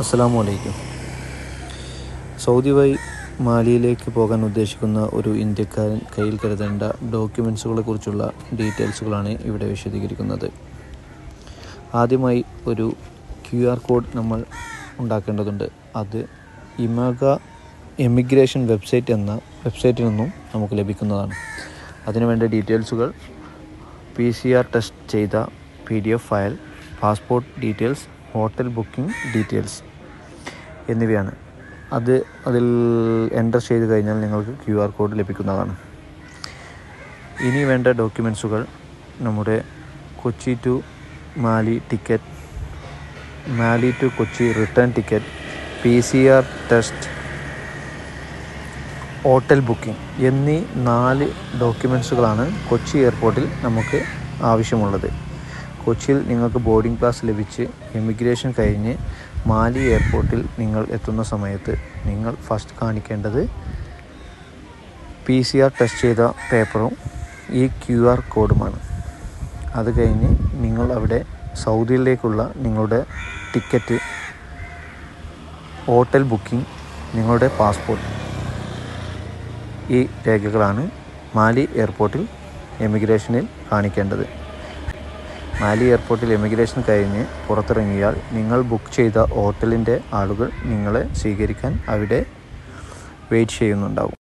അസ്സലാമു അലൈക്കും സൗദി വഴി മാലിയിലേക്ക് പോകാൻ ഉദ്ദേശിക്കുന്ന ഒരു ഇന്ത്യക്കാരൻ കയ്യിൽ കരുതേണ്ട ഡോക്യുമെൻസുകളെ കുറിച്ചുള്ള ഡീറ്റെയിൽസുകളാണ് ഇവിടെ വിശദീകരിക്കുന്നത് ആദ്യമായി ഒരു ക്യു ആർ കോഡ് നമ്മൾ ഉണ്ടാക്കേണ്ടതുണ്ട് അത് ഇമഗ എമിഗ്രേഷൻ വെബ്സൈറ്റ് എന്ന വെബ്സൈറ്റിൽ നിന്നും നമുക്ക് ലഭിക്കുന്നതാണ് അതിനുവേണ്ട ഡീറ്റെയിൽസുകൾ പി സി ആർ ടെസ്റ്റ് ചെയ്ത P D F file passport details hotel booking details എന്നിവയാണ് അത് അതിൽ എൻ്റർ ചെയ്ത് കഴിഞ്ഞാൽ നിങ്ങൾക്ക് ക്യു ആർ കോഡ് ലഭിക്കുന്നതാണ് ഇനി വേണ്ട ഡോക്യുമെൻസുകൾ നമ്മുടെ Kochi to Male ticket Male to Kochi return ticket P C R test hotel booking എന്നീ നാല് ഡോക്യുമെൻസുകളാണ് കൊച്ചി എയർപോർട്ടിൽ നമുക്ക് ആവശ്യമുള്ളത് കൊച്ചിയിൽ നിങ്ങൾക്ക് ബോർഡിംഗ് പാസ് ലഭിച്ച് ഇമിഗ്രേഷൻ കഴിഞ്ഞ് മാലി എയർപോർട്ടിൽ നിങ്ങൾ എത്തുന്ന സമയത്ത് നിങ്ങൾ ഫസ്റ്റ് കാണിക്കേണ്ടത് പി സി ആർ ടെസ്റ്റ് ചെയ്ത പേപ്പറും ഈ ക്യു ആർ കോഡുമാണ് അത് കഴിഞ്ഞ് നിങ്ങൾ അവിടെ സൗദിയിലേക്കുള്ള നിങ്ങളുടെ ടിക്കറ്റ് ഹോട്ടൽ ബുക്കിംഗ് നിങ്ങളുടെ പാസ്പോർട്ട് ഈ രേഖകളാണ് മാലി എയർപോർട്ടിൽ എമിഗ്രേഷനിൽ കാണിക്കേണ്ടത് മാലി എയർപോർട്ടിൽ എമിഗ്രേഷൻ കഴിഞ്ഞ് പുറത്തിറങ്ങിയാൽ നിങ്ങൾ ബുക്ക് ചെയ്ത ഹോട്ടലിൻ്റെ ആളുകൾ നിങ്ങളെ സ്വീകരിക്കാൻ അവിടെ വെയിറ്റ് ചെയ്യുന്നുണ്ടാവും